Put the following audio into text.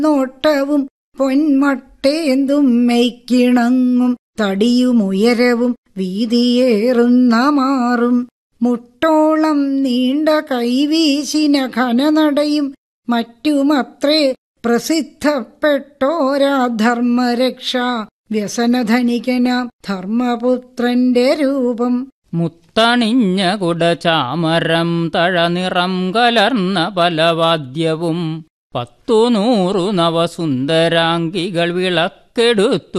നോട്ടവും പൊന്മട്ടേന്തും മെയ്ക്കിണങ്ങും തടിയുമുയരവും വീതിയേറുന്ന മാറും മുട്ടോളം നീണ്ട കൈവീശിന ഘനനടയും മറ്റുമത്രേ പ്രസിദ്ധപ്പെട്ടോരാ ധർമ്മരക്ഷ വ്യസനധനികനാം ധർമ്മപുത്രന്റെ രൂപം മുത്തണിഞ്ഞ കുടചാമരം തഴനിറം കലർന്ന പലവാദ്യവും പത്തു നൂറു നവസുന്ദരാംഗികൾ വിളക്കെടുത്തു